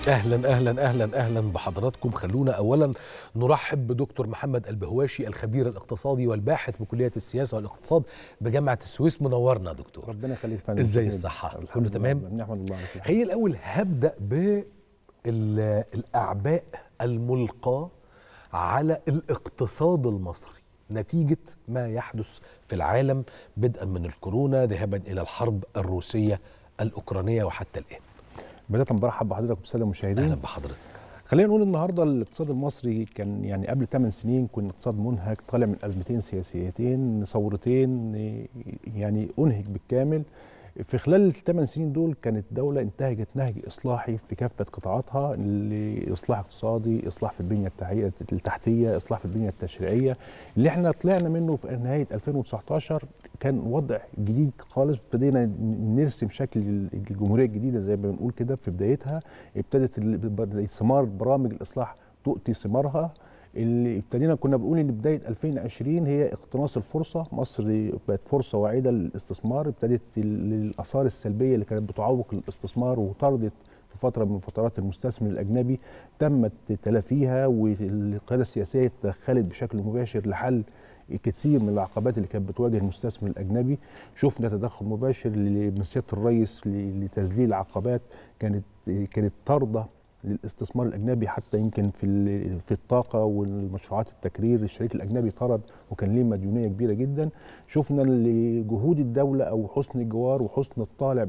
اهلا اهلا اهلا اهلا بحضراتكم خلونا اولا نرحب بدكتور محمد البهواشي الخبير الاقتصادي والباحث بكليه السياسه والاقتصاد بجامعه السويس منورنا دكتور ربنا يخليك فندم ازاي الصحه كله تمام نحمد الله على كل حال. خليني الاول هبدا بالاعباء الملقاه على الاقتصاد المصري نتيجه ما يحدث في العالم بدءا من الكورونا ذهابا الى الحرب الروسيه الاوكرانيه وحتى الان بدايه برحب بحضرتك وبالساده المشاهدين اهلا بحضرتك خلينا نقول النهارده الاقتصاد المصري كان يعني قبل 8 سنين كنا اقتصاد منهك طالع من ازمتين سياسيتين ثورتين يعني انهك بالكامل في خلال الثمان سنين دول كانت الدولة انتهجت نهج إصلاحي في كافة قطاعاتها لإصلاح اقتصادي، إصلاح في البنية التحتية، إصلاح في البنية التشريعية، اللي احنا طلعنا منه في نهاية 2019 كان وضع جديد خالص ابتدينا نرسم شكل الجمهورية الجديدة زي ما بنقول كده في بدايتها، ابتدت ثمار برامج الإصلاح تؤتي ثمارها اللي ابتدينا كنا بنقول ان بدايه 2020 هي اقتناص الفرصه مصر بقت فرصه واعده للاستثمار ابتدت الاثار السلبيه اللي كانت بتعوق الاستثمار وطردت في فتره من فترات المستثمر الاجنبي تمت تلافيها والقياده السياسيه تدخلت بشكل مباشر لحل كثير من العقبات اللي كانت بتواجه المستثمر الاجنبي شفنا تدخل مباشر من سياده الرئيس لتذليل عقبات كانت كانت طارده للاستثمار الاجنبي حتى يمكن في في الطاقه والمشروعات التكرير الشريك الاجنبي طرد وكان ليه مديونيه كبيره جدا شفنا لجهود الدوله او حسن الجوار وحسن الطالع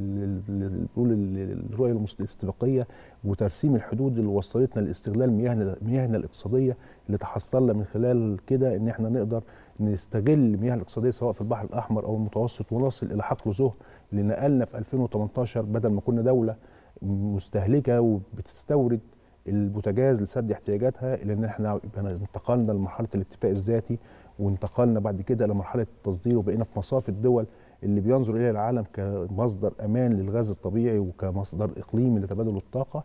بنقول الرؤيه الاستباقيه وترسيم الحدود اللي وصلتنا لاستغلال مياهنا مياهنا الاقتصاديه اللي تحصلنا من خلال كده ان احنا نقدر نستغل المياه الاقتصاديه سواء في البحر الاحمر او المتوسط ونصل الى حقل زهر اللي نقلنا في 2018 بدل ما كنا دوله مستهلكه وبتستورد البوتاجاز لسد احتياجاتها الى ان احنا انتقلنا لمرحله الاكتفاء الذاتي وانتقلنا بعد كده الى مرحله التصدير وبقينا في مصاف الدول اللي بينظر اليها العالم كمصدر امان للغاز الطبيعي وكمصدر اقليمي لتبادل الطاقه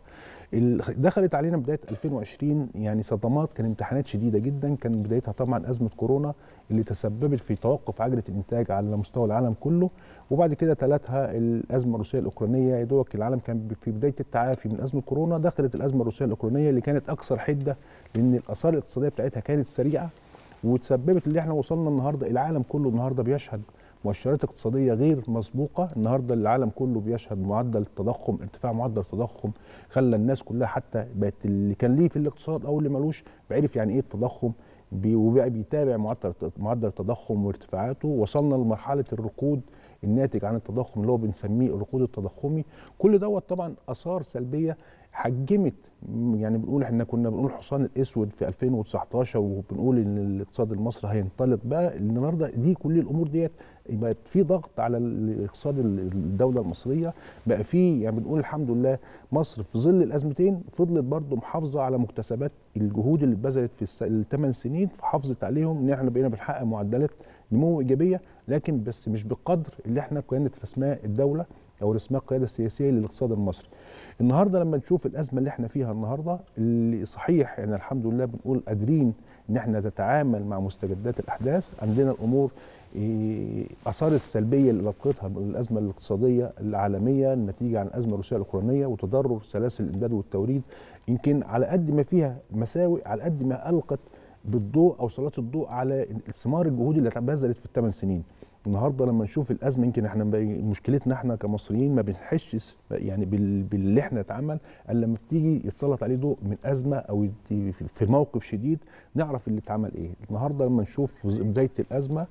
دخلت علينا بدايه 2020 يعني صدمات كان امتحانات شديده جدا كان بدايتها طبعا ازمه كورونا اللي تسببت في توقف عجله الانتاج على مستوى العالم كله وبعد كده تلتها الازمه الروسيه الاوكرانيه يا دوبك العالم كان في بدايه التعافي من ازمه كورونا دخلت الازمه الروسيه الاوكرانيه اللي كانت اكثر حده لان الاثار الاقتصاديه بتاعتها كانت سريعه وتسببت اللي احنا وصلنا النهارده العالم كله النهارده بيشهد مؤشرات اقتصاديه غير مسبوقه النهارده العالم كله بيشهد معدل التضخم ارتفاع معدل التضخم خلى الناس كلها حتى بقت اللي كان ليه في الاقتصاد او اللي ملوش بعرف يعني ايه التضخم وبقى بيتابع معدل معدل التضخم وارتفاعاته وصلنا لمرحله الركود الناتج عن التضخم اللي هو بنسميه الركود التضخمي كل دوت طبعا اثار سلبيه حجمت يعني بنقول احنا كنا بنقول الحصان الاسود في 2019 وبنقول ان الاقتصاد المصري هينطلق بقى النهارده دي كل الامور ديت بقت في ضغط على الاقتصاد الدوله المصريه بقى في يعني بنقول الحمد لله مصر في ظل الازمتين فضلت برضه محافظه على مكتسبات الجهود اللي اتبذلت في الثمان سنين فحافظت عليهم ان احنا بقينا بنحقق معدلات نمو ايجابيه لكن بس مش بالقدر اللي احنا كانت رسماه الدوله او رسمها القياده السياسيه للاقتصاد المصري. النهارده لما نشوف الازمه اللي احنا فيها النهارده اللي صحيح يعني الحمد لله بنقول قادرين ان احنا نتعامل مع مستجدات الاحداث، عندنا الامور اثار السلبيه اللي لقيتها من الازمه الاقتصاديه العالميه النتيجه عن الازمه الروسيه الاوكرانيه وتضرر سلاسل الامداد والتوريد يمكن على قد ما فيها مساوئ على قد ما القت بالضوء او سلطت الضوء على ثمار الجهود اللي بذلت في الثمان سنين. النهارده لما نشوف الازمه يمكن احنا مشكلتنا احنا كمصريين ما بنحسش يعني باللي احنا نتعامل الا لما بتيجي يتسلط عليه ضوء من ازمه او في موقف شديد نعرف اللي اتعمل ايه النهارده لما نشوف بدايه الازمه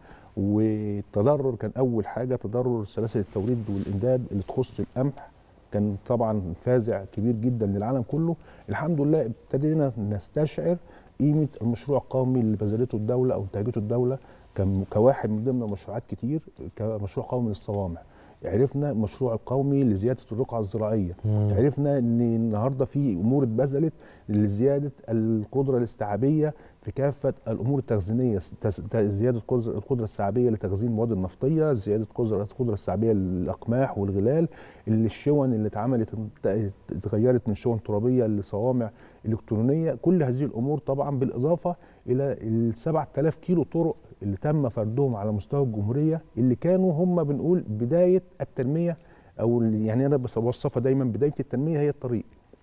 والتضرر كان اول حاجه تضرر سلاسل التوريد والامداد اللي تخص القمح كان طبعا فازع كبير جدا للعالم كله الحمد لله ابتدينا نستشعر قيمه المشروع القومي اللي بذلته الدوله او انتاجته الدوله كواحد من ضمن مشروعات كتير كمشروع قومي للصوامع عرفنا المشروع القومي لزياده الرقعه الزراعيه مم. عرفنا ان النهارده في امور اتبذلت لزياده القدره الاستيعابيه في كافه الامور التخزينيه زياده القدره الاستيعابيه لتخزين المواد النفطيه زياده القدره الاستيعابيه للاقماح والغلال اللي الشون اللي اتعملت اتغيرت من شون ترابيه لصوامع الكترونيه كل هذه الامور طبعا بالاضافه الى ال 7000 كيلو طرق اللي تم فردهم على مستوى الجمهوريه اللي كانوا هم بنقول بدايه التنميه او يعني انا بوصفها دايما بدايه التنميه هي الطريق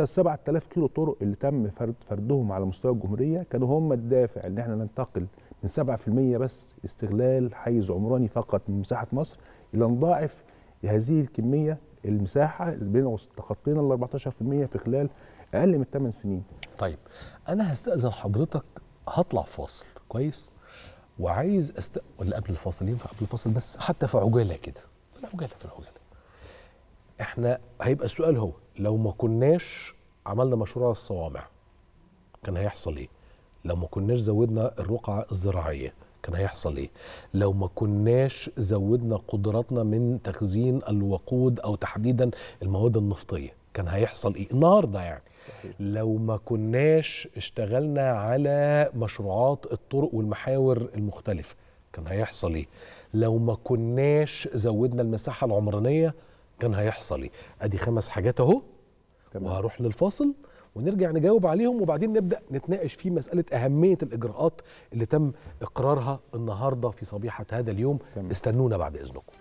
حتى ال 7000 كيلو طرق اللي تم فرد فردهم على مستوى الجمهوريه كانوا هم الدافع ان احنا ننتقل من 7% بس استغلال حيز عمراني فقط من مساحه مصر الى نضاعف هذه الكميه المساحه اللي بين تخطينا ال 14% في خلال اقل من 8 سنين طيب انا هستاذن حضرتك هطلع فاصل كويس وعايز است ولا قبل الفاصل ينفع قبل الفاصل بس حتى في عجاله كده في العجاله في العجاله احنا هيبقى السؤال هو لو ما كناش عملنا مشروع الصوامع كان هيحصل ايه لو ما كناش زودنا الرقعة الزراعية كان هيحصل ايه لو ما كناش زودنا قدراتنا من تخزين الوقود او تحديدا المواد النفطية كان هيحصل ايه النهارده يعني صحيح. لو ما كناش اشتغلنا على مشروعات الطرق والمحاور المختلفة كان هيحصل ايه لو ما كناش زودنا المساحة العمرانية كان هيحصل ايه ادي خمس حاجات اهو وهروح للفاصل ونرجع نجاوب عليهم وبعدين نبدا نتناقش في مساله اهميه الاجراءات اللي تم اقرارها النهارده في صبيحه هذا اليوم تمام. استنونا بعد اذنكم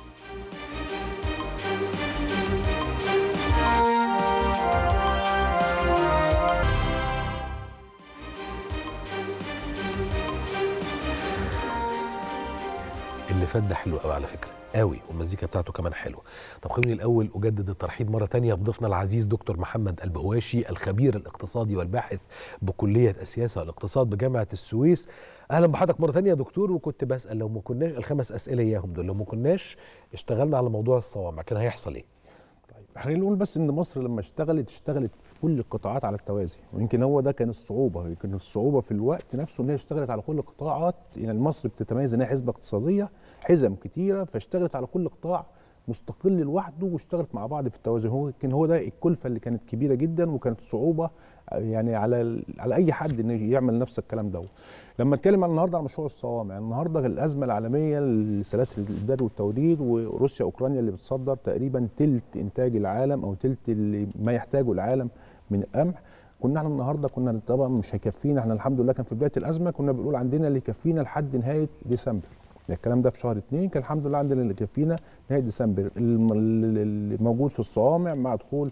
اللي فات ده حلو قوي على فكره قوي والمزيكا بتاعته كمان حلوه طب خلوني الاول اجدد الترحيب مره تانية بضيفنا العزيز دكتور محمد البهواشي الخبير الاقتصادي والباحث بكليه السياسه والاقتصاد بجامعه السويس اهلا بحضرتك مره تانية يا دكتور وكنت بسال لو ما كناش الخمس اسئله اياهم دول لو ما كناش اشتغلنا على موضوع الصوامع كان هيحصل ايه طيب خلينا نقول بس ان مصر لما اشتغلت اشتغلت في كل القطاعات على التوازي ويمكن هو ده كان الصعوبه يمكن الصعوبه في الوقت نفسه ان هي اشتغلت على كل القطاعات يعني مصر بتتميز ان هي حزبه اقتصاديه حزم كتيره فاشتغلت على كل قطاع مستقل لوحده واشتغلت مع بعض في التوازي هو يمكن هو ده الكلفه اللي كانت كبيره جدا وكانت صعوبه يعني على على اي حد انه يعمل نفس الكلام ده لما اتكلم عن النهارده عن مشروع الصوامع النهارده الازمه العالميه لسلاسل الامداد والتوريد وروسيا اوكرانيا اللي بتصدر تقريبا تلت انتاج العالم او تلت اللي ما يحتاجه العالم من القمح كنا احنا النهارده كنا طبعا مش هيكفينا احنا الحمد لله كان في بدايه الازمه كنا بنقول عندنا اللي يكفينا لحد نهايه ديسمبر يعني الكلام ده في شهر اثنين كان الحمد لله عندنا اللي يكفينا نهايه ديسمبر الم- اللي موجود في الصوامع مع دخول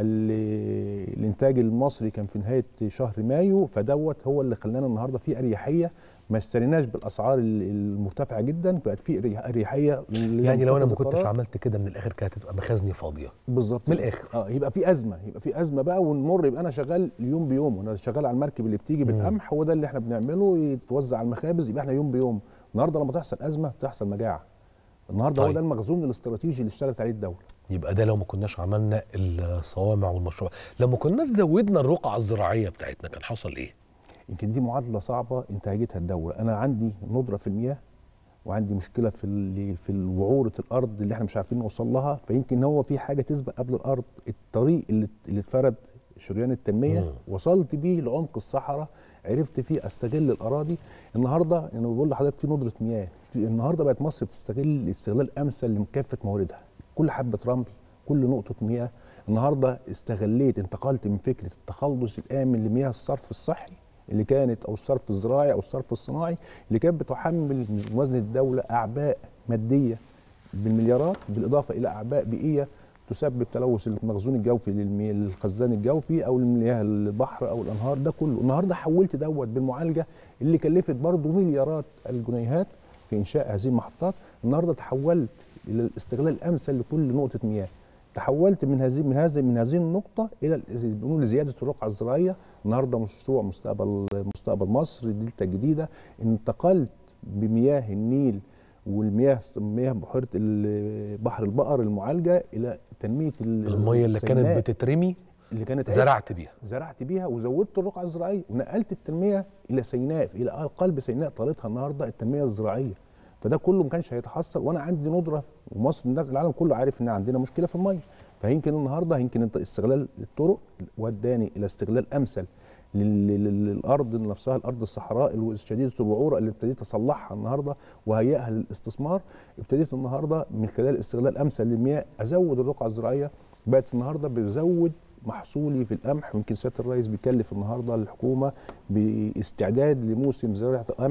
ال- الانتاج المصري كان في نهايه شهر مايو فدوت هو اللي خلانا النهارده في اريحيه ما اشتريناش بالاسعار ال- المرتفعه جدا بقت في أري- اريحيه يعني لو انا ما لمتخذ كنتش القرار. عملت كده من الاخر كانت هتبقى مخازني فاضيه بالظبط من الآخر. اه يبقى في ازمه يبقى في ازمه بقى ونمر يبقى انا شغال يوم بيوم انا شغال على المركب اللي بتيجي مم. بالقمح هو ده اللي احنا بنعمله يتوزع على المخابز يبقى احنا يوم بيوم النهارده لما تحصل ازمه تحصل مجاعه النهارده هو طيب. ده المخزون الاستراتيجي اللي اشتغلت عليه الدوله يبقى ده لو ما كناش عملنا الصوامع والمشروع لو ما كناش زودنا الرقعه الزراعيه بتاعتنا كان حصل ايه يمكن دي معادله صعبه انتهجتها الدوله انا عندي ندره في المياه وعندي مشكله في ال- في وعوره الارض اللي احنا مش عارفين نوصل لها فيمكن هو في حاجه تسبق قبل الارض الطريق اللي اللي اتفرد شريان التنميه مم. وصلت بيه لعمق الصحراء عرفت فيه استغل الاراضي النهارده انا يعني بقول لحضرتك في ندره مياه في النهارده بقت مصر بتستغل استغلال امثل لكافه مواردها كل حبه رمل كل نقطه مياه النهارده استغليت انتقلت من فكره التخلص الامن لمياه الصرف الصحي اللي كانت او الصرف الزراعي او الصرف الصناعي اللي كانت بتحمل موازنه الدوله اعباء ماديه بالمليارات بالاضافه الى اعباء بيئيه تسبب تلوث المخزون الجوفي للمي- للخزان الجوفي او المياه البحر او الانهار ده كله النهارده حولت دوت بالمعالجه اللي كلفت برضه مليارات الجنيهات في انشاء هذه المحطات النهارده تحولت الى الاستغلال الامثل لكل نقطه مياه تحولت من هذه من هذه من هذه النقطه الى ال- بنقول زياده الرقعه الزراعيه النهارده مشروع مستقبل مستقبل مصر دلتا الجديده انتقلت بمياه النيل والمياه مياه بحيره ال- بحر البقر المعالجه الى تنميه ال- الميه اللي سيناء كانت بتترمي اللي كانت زرعت بيها زرعت بيها وزودت الرقعه الزراعيه ونقلت التنميه الى سيناء الى قلب سيناء طالتها النهارده التنميه الزراعيه فده كله ما كانش هيتحصل وانا عندي ندره ومصر الناس العالم كله عارف ان عندنا مشكله في الميه فيمكن النهارده يمكن انت استغلال الطرق وداني الى استغلال امثل لل- لل- للارض نفسها الارض الصحراء الشديده الوعوره اللي ابتديت اصلحها النهارده وهيئها للاستثمار ابتديت النهارده من خلال استغلال امثل للمياه ازود الرقعه الزراعيه بقت النهارده بزود محصولي في القمح ويمكن سياده الرئيس بيكلف النهارده الحكومه باستعداد لموسم زراعه القمح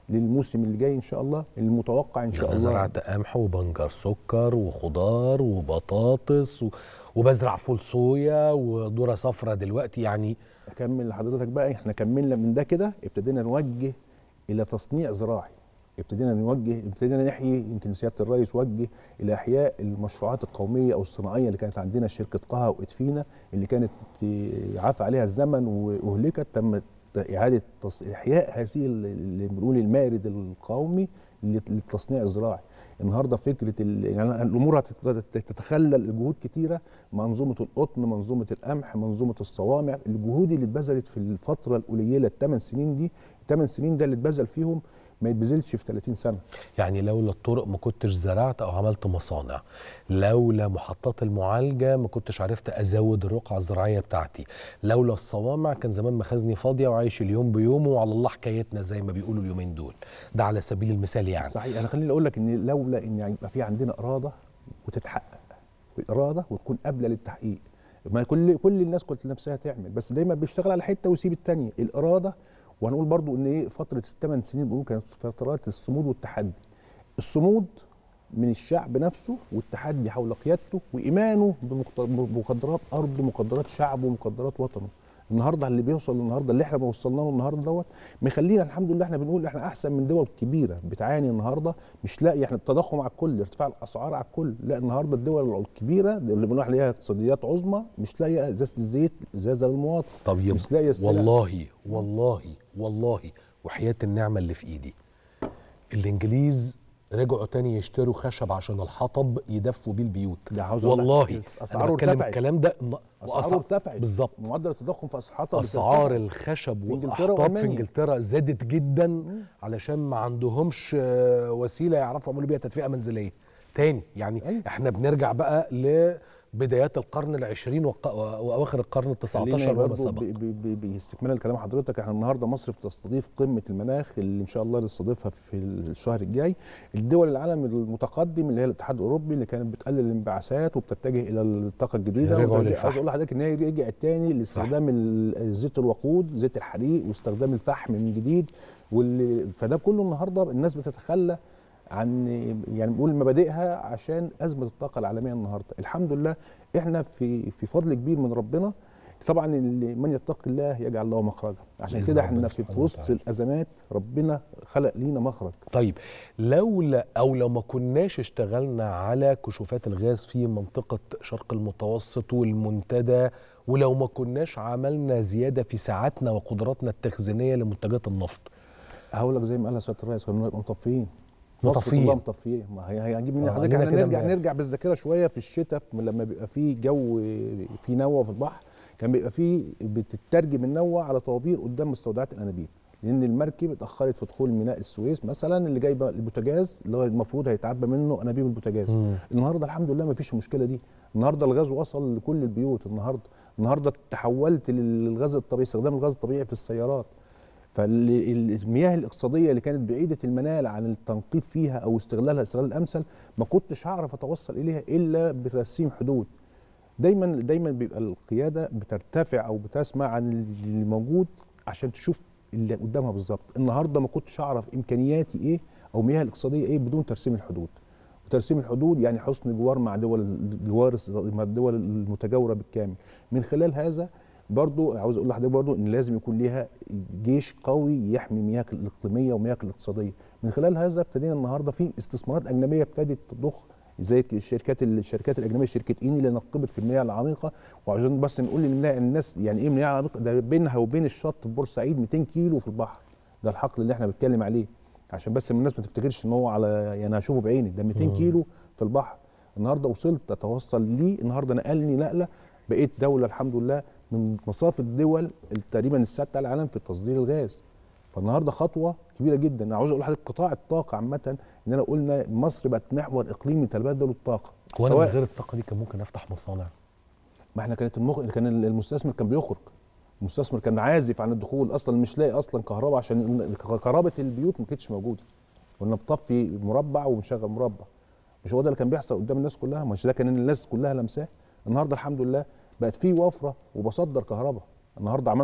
للموسم اللي جاي ان شاء الله المتوقع ان شاء انا الله زرعت قمح وبنجر سكر وخضار وبطاطس و... وبزرع فول صويا وذره صفراء دلوقتي يعني اكمل لحضرتك بقى احنا كملنا من ده كده ابتدينا نوجه الى تصنيع زراعي ابتدينا نوجه ابتدينا نحيي يمكن سياده الرئيس وجه الى احياء المشروعات القوميه او الصناعيه اللي كانت عندنا شركه قها وادفينا اللي كانت عفى عليها الزمن واهلكت تم اعاده تص... احياء هذه اللي بنقول المارد القومي للتصنيع الزراعي النهارده فكره ال... يعني الامور هتتخلل جهود كتيره منظومه القطن منظومه القمح منظومه الصوامع الجهود اللي اتبذلت في الفتره القليله الثمان سنين دي الثمان سنين ده اللي اتبذل فيهم ما يتبذلش في 30 سنه يعني لولا الطرق ما كنتش زرعت او عملت مصانع لولا محطات المعالجه ما كنتش عرفت ازود الرقعه الزراعيه بتاعتي لولا الصوامع كان زمان مخازني فاضيه وعايش اليوم بيومه وعلى الله حكايتنا زي ما بيقولوا اليومين دول ده على سبيل المثال يعني صحيح انا خليني اقول لك ان لولا ان يبقى في عندنا اراده وتتحقق اراده وتكون قابله للتحقيق ما كل كل الناس كنت نفسها تعمل بس دايما بيشتغل على حته ويسيب الثانيه الاراده وهنقول برضو ان ايه فتره الثمان سنين بنقول كانت فترات الصمود والتحدي الصمود من الشعب نفسه والتحدي حول قيادته وايمانه بمقدرات ارضه مقدرات شعبه ومقدرات وطنه النهارده اللي بيوصل النهارده اللي احنا وصلنا له النهارده دوت مخلينا الحمد لله احنا بنقول احنا احسن من دول كبيره بتعاني النهارده مش لاقي احنا التضخم على الكل ارتفاع الاسعار على الكل لا النهارده الدول الكبيره اللي بنقول عليها اقتصاديات عظمى مش لاقيه ازازه الزيت ازازه للمواطن طب مش لاقيه السلع. والله والله والله وحياه النعمه اللي في ايدي الانجليز رجعوا تاني يشتروا خشب عشان الحطب يدفوا بيه البيوت ده عاوز أقول لك والله اسعاره انا بتكلم ارتفعت الكلام ده اسعاره ارتفعت بالظبط معدل التضخم في اسعار اسعار الخشب في إنجلترا والاحطاب في وألمانيا. انجلترا زادت جدا علشان ما عندهمش آه، وسيله يعرفوا يعملوا بيها تدفئه منزليه تاني يعني أيوة. احنا بنرجع بقى لبدايات القرن العشرين وق- واواخر القرن ال 19 وما برضه سبق ب- ب- ب- باستكمالا لكلام حضرتك احنا النهارده مصر بتستضيف قمه المناخ اللي ان شاء الله نستضيفها في الشهر الجاي الدول العالم المتقدم اللي هي الاتحاد الاوروبي اللي كانت بتقلل الانبعاثات وبتتجه الى الطاقه الجديده رجعوا وترجع- للفحم. عاوز اقول لحضرتك ان هي رجعت تاني لاستخدام ال- زيت الوقود زيت الحريق واستخدام الفحم من جديد واللي فده كله النهارده الناس بتتخلى عن يعني بنقول مبادئها عشان ازمه الطاقه العالميه النهارده الحمد لله احنا في في فضل كبير من ربنا طبعا اللي من يتقي الله يجعل له مخرجا عشان بإذن كده ربنا احنا في سبحانه وسط وتعالى. الازمات ربنا خلق لينا مخرج طيب لولا او لو ما كناش اشتغلنا على كشوفات الغاز في منطقه شرق المتوسط والمنتدى ولو ما كناش عملنا زياده في ساعاتنا وقدراتنا التخزينيه لمنتجات النفط هقول لك زي ما قال سياده الرئيس كنا نبقى مطفيين مصر مطفيين. كلها مطفيين ما هي هي هنجيب منين آه، حضرتك عندنا احنا كده نرجع امبارح. نرجع بالذاكره شويه في الشتاء في- لما بيبقى في جو في نوة في البحر كان بيبقى في بتترجم النوة على طوابير قدام مستودعات الانابيب لان المركب اتاخرت في دخول ميناء السويس مثلا اللي جايبه البوتاجاز اللي هو المفروض هيتعبى منه انابيب البوتاجاز مم. النهارده الحمد لله ما فيش المشكله دي النهارده الغاز وصل لكل البيوت النهارده النهارده تحولت للغاز الطبيعي استخدام الغاز الطبيعي في السيارات فالمياه الاقتصاديه اللي كانت بعيده المنال عن التنقيب فيها او استغلالها استغلال الامثل ما كنتش هعرف اتوصل اليها الا بترسيم حدود دايما دايما بيبقى القياده بترتفع او بتسمع عن اللي موجود عشان تشوف اللي قدامها بالظبط النهارده ما كنتش اعرف امكانياتي ايه او مياه الاقتصاديه ايه بدون ترسيم الحدود وترسيم الحدود يعني حسن جوار مع دول جوار مع الدول المتجاوره بالكامل من خلال هذا برضو عاوز اقول لحضرتك برضو ان لازم يكون ليها جيش قوي يحمي مياه الاقليميه ومياه الاقتصاديه من خلال هذا ابتدينا النهارده في استثمارات اجنبيه ابتدت تضخ زي الشركات الشركات الاجنبيه شركه ايني اللي نقبت في المياه العميقه وعشان بس نقول للناس يعني ايه مياه عميقه ده بينها وبين الشط في بورسعيد 200 كيلو في البحر ده الحقل اللي احنا بنتكلم عليه عشان بس الناس ما تفتكرش ان هو على يعني هشوفه بعيني ده 200 مم. كيلو في البحر النهارده وصلت اتوصل ليه النهارده نقلني نقله بقيت دوله الحمد لله من مصاف الدول تقريبا السادسه على العالم في تصدير الغاز فالنهارده خطوه كبيره جدا انا عاوز اقول لحضرتك قطاع الطاقه عامه اننا قلنا مصر بقت محور اقليمي لتلبيه دول الطاقه وانا من سواء- غير الطاقه دي كان ممكن افتح مصانع ما احنا كانت المخ... كان المستثمر كان بيخرج المستثمر كان عازف عن الدخول اصلا مش لاقي اصلا كهرباء عشان كهرباء البيوت ما كانتش موجوده كنا بطفي مربع ومشغل مربع مش هو ده اللي كان بيحصل قدام الناس كلها مش ده كان الناس كلها لمساه النهارده الحمد لله بقت في وفره وبصدر كهرباء النهارده عملت ربط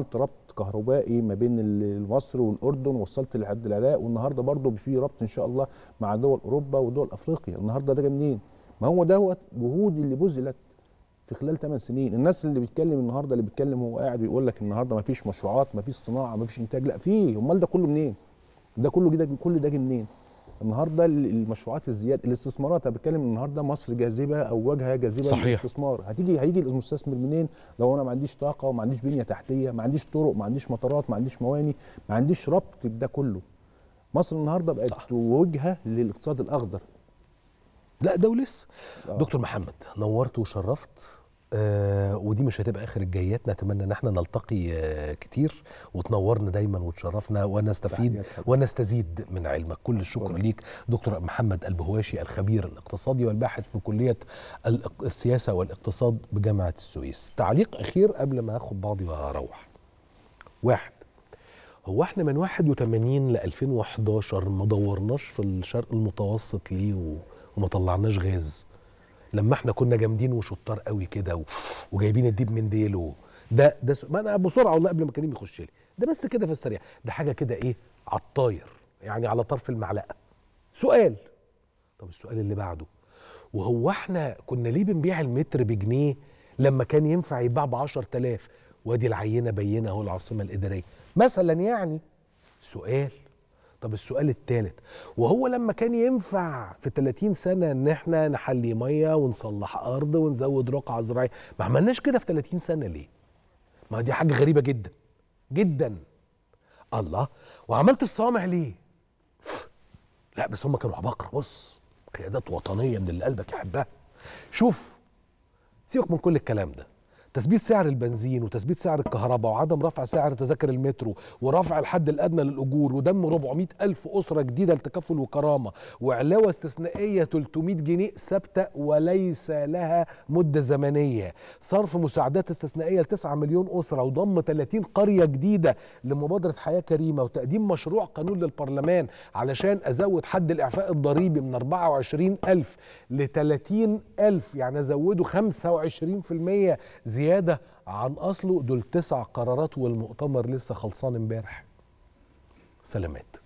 كهربائي ما بين ال- مصر والاردن وصلت لحد العراق والنهارده برضه في ربط ان شاء الله مع دول اوروبا ودول افريقيا النهارده ده جاي منين ما هو دوت جهود اللي بذلت في خلال 8 سنين الناس اللي بيتكلم النهارده اللي بيتكلم هو قاعد ويقول لك النهارده ما فيش مشروعات ما فيش صناعه ما فيش انتاج لا في امال ده كله منين ده كله كده كل ده جه منين النهارده ال- المشروعات الزياده الاستثمارات انا بتكلم النهارده مصر جاذبه او واجهه جاذبه صحيح. للاستثمار هتيجي هيجي المستثمر منين لو انا ما عنديش طاقه وما عنديش بنيه تحتيه ما عنديش طرق ما عنديش مطارات ما عنديش مواني ما عنديش ربط ده كله مصر النهارده بقت صح. وجهه للاقتصاد الاخضر لا ده ولسه آه. دكتور محمد نورت وشرفت آه ودي مش هتبقى اخر الجايات نتمنى ان احنا نلتقي آه كتير وتنورنا دايما وتشرفنا ونستفيد تحيات حضرتك. ونستزيد من علمك كل الشكر شكراً. ليك دكتور محمد البهواشي الخبير الاقتصادي والباحث بكليه الاق- السياسه والاقتصاد بجامعه السويس تعليق اخير قبل ما اخد بعضي واروح واحد هو احنا من 81 ل 2011 ما دورناش في الشرق المتوسط ليه و... وما طلعناش غاز لما احنا كنا جامدين وشطار قوي كده و... وجايبين الديب من ديله ده ده س... ما انا بسرعه والله قبل ما كريم يخش لي ده بس كده في السريع ده حاجه كده ايه على الطاير يعني على طرف المعلقه سؤال طب السؤال اللي بعده وهو احنا كنا ليه بنبيع المتر بجنيه لما كان ينفع يتباع ب 10000 وادي العينه بينه اهو العاصمه الاداريه مثلا يعني سؤال طب السؤال الثالث وهو لما كان ينفع في 30 سنه ان احنا نحلي ميه ونصلح ارض ونزود رقعه زراعيه ما عملناش كده في 30 سنه ليه ما دي حاجه غريبه جدا جدا الله وعملت الصوامع ليه لا بس هم كانوا عباقرة بص قيادات وطنية من اللي قلبك يحبها شوف سيبك من كل الكلام ده تثبيت سعر البنزين وتثبيت سعر الكهرباء وعدم رفع سعر تذاكر المترو ورفع الحد الأدنى للأجور ودم 400 ألف أسرة جديدة لتكافل وكرامة وعلاوة استثنائية 300 جنيه ثابتة وليس لها مدة زمنية صرف مساعدات استثنائية ل 9 مليون أسرة وضم 30 قرية جديدة لمبادرة حياة كريمة وتقديم مشروع قانون للبرلمان علشان أزود حد الإعفاء الضريبي من 24 ألف ل 30 ألف يعني أزوده 25% زيادة عن أصله دول تسع قرارات والمؤتمر لسه خلصان امبارح سلامات